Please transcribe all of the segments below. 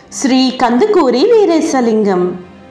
శ్రీ కందుకూరి వీరేశలింగం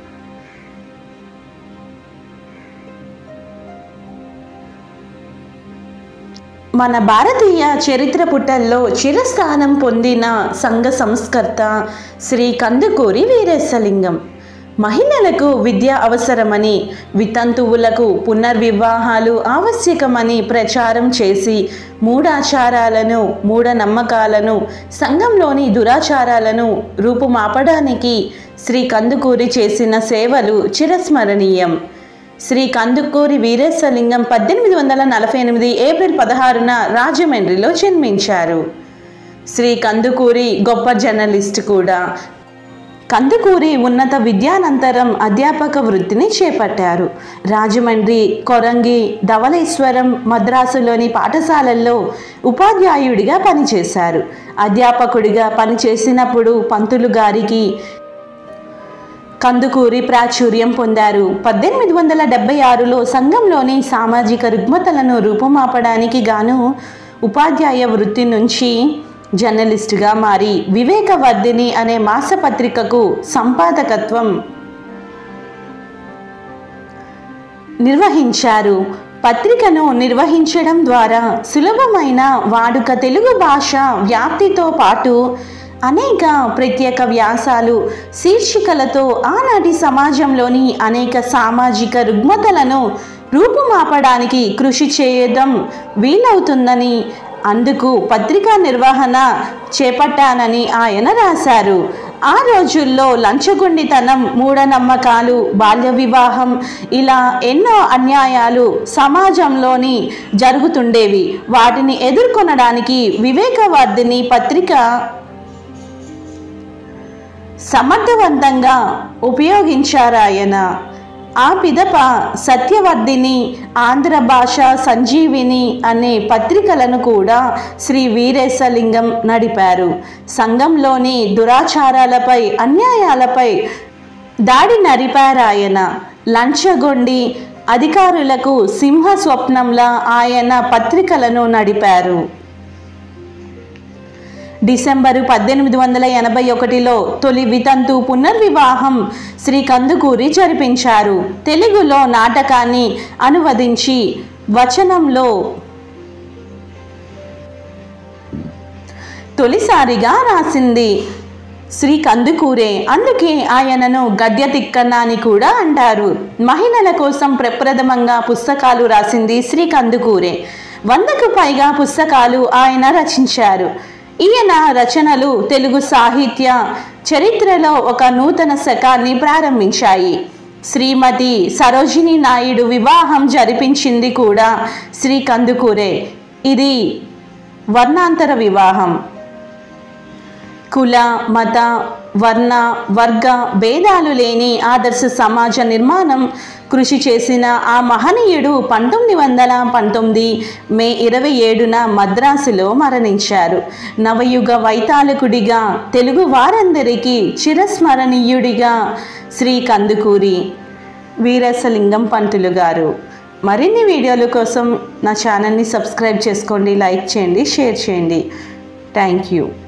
మన భారతీయ చరిత్ర పుటల్లో చిరస్థానం పొందిన సంఘ సంస్కర్త శ్రీ కందుకూరి వీరేశలింగం మహిళలకు విద్య అవసరమని వితంతువులకు పునర్వివాహాలు ఆవశ్యకమని ప్రచారం చేసి మూఢాచారాలను మూఢనమ్మకాలను సంఘంలోని దురాచారాలను రూపుమాపడానికి శ్రీ కందుకూరి చేసిన సేవలు చిరస్మరణీయం శ్రీ కందుకూరి వీరేశలింగం పద్దెనిమిది వందల నలభై ఎనిమిది ఏప్రిల్ పదహారున రాజమండ్రిలో జన్మించారు శ్రీ కందుకూరి గొప్ప జర్నలిస్ట్ కూడా కందుకూరి ఉన్నత విద్యానంతరం అధ్యాపక వృత్తిని చేపట్టారు రాజమండ్రి కొరంగి ధవళేశ్వరం మద్రాసులోని పాఠశాలల్లో ఉపాధ్యాయుడిగా పనిచేశారు అధ్యాపకుడిగా పనిచేసినప్పుడు పంతులు గారికి కందుకూరి ప్రాచుర్యం పొందారు పద్దెనిమిది వందల డెబ్బై ఆరులో సంఘంలోని సామాజిక రుగ్మతలను రూపుమాపడానికి గాను ఉపాధ్యాయ వృత్తి నుంచి జర్నలిస్టుగా మారి వివేకవర్ధిని అనే మాసపత్రికకు సంపాదకత్వం నిర్వహించారు పత్రికను నిర్వహించడం ద్వారా సులభమైన వాడుక తెలుగు భాష వ్యాప్తితో పాటు అనేక ప్రత్యేక వ్యాసాలు శీర్షికలతో ఆనాటి సమాజంలోని అనేక సామాజిక రుగ్మతలను రూపుమాపడానికి కృషి చేయడం వీలవుతుందని అందుకు పత్రికా నిర్వహణ చేపట్టానని ఆయన రాశారు ఆ రోజుల్లో లంచగొండితనం మూఢనమ్మకాలు బాల్య వివాహం ఇలా ఎన్నో అన్యాయాలు సమాజంలోని జరుగుతుండేవి వాటిని ఎదుర్కొనడానికి వివేకవర్ధిని పత్రిక సమర్థవంతంగా ఉపయోగించారు ఆయన ఆ పిదప సత్యవర్ధిని ఆంధ్ర భాష సంజీవిని అనే పత్రికలను కూడా శ్రీ వీరేశలింగం నడిపారు సంఘంలోని దురాచారాలపై అన్యాయాలపై దాడి నరిపారాయన లంచగొండి అధికారులకు సింహ స్వప్నంలా ఆయన పత్రికలను నడిపారు డిసెంబరు పద్దెనిమిది వందల ఎనభై ఒకటిలో తొలి వితంతు పునర్వివాహం శ్రీ కందుకూరి జరిపించారు తెలుగులో నాటకాన్ని అనువదించి వచనంలో తొలిసారిగా రాసింది శ్రీ కందుకూరే అందుకే ఆయనను గద్య తిక్కన్న అని కూడా అంటారు మహిళల కోసం ప్రప్రథమంగా పుస్తకాలు రాసింది శ్రీ కందుకూరే వందకు పైగా పుస్తకాలు ఆయన రచించారు ఈయన రచనలు తెలుగు సాహిత్య చరిత్రలో ఒక నూతన శకాన్ని ప్రారంభించాయి శ్రీమతి సరోజిని నాయుడు వివాహం జరిపించింది కూడా శ్రీ కందుకూరే ఇది వర్ణాంతర వివాహం కుల మత వర్ణ వర్గ భేదాలు లేని ఆదర్శ సమాజ నిర్మాణం కృషి చేసిన ఆ మహనీయుడు పంతొమ్మిది వందల పంతొమ్మిది మే ఇరవై ఏడున మద్రాసులో మరణించారు నవయుగ వైతాళికుడిగా తెలుగు వారందరికీ చిరస్మరణీయుడిగా శ్రీ కందుకూరి వీరసలింగం పంతులు గారు మరిన్ని వీడియోల కోసం నా ఛానల్ని సబ్స్క్రైబ్ చేసుకోండి లైక్ చేయండి షేర్ చేయండి థ్యాంక్ యూ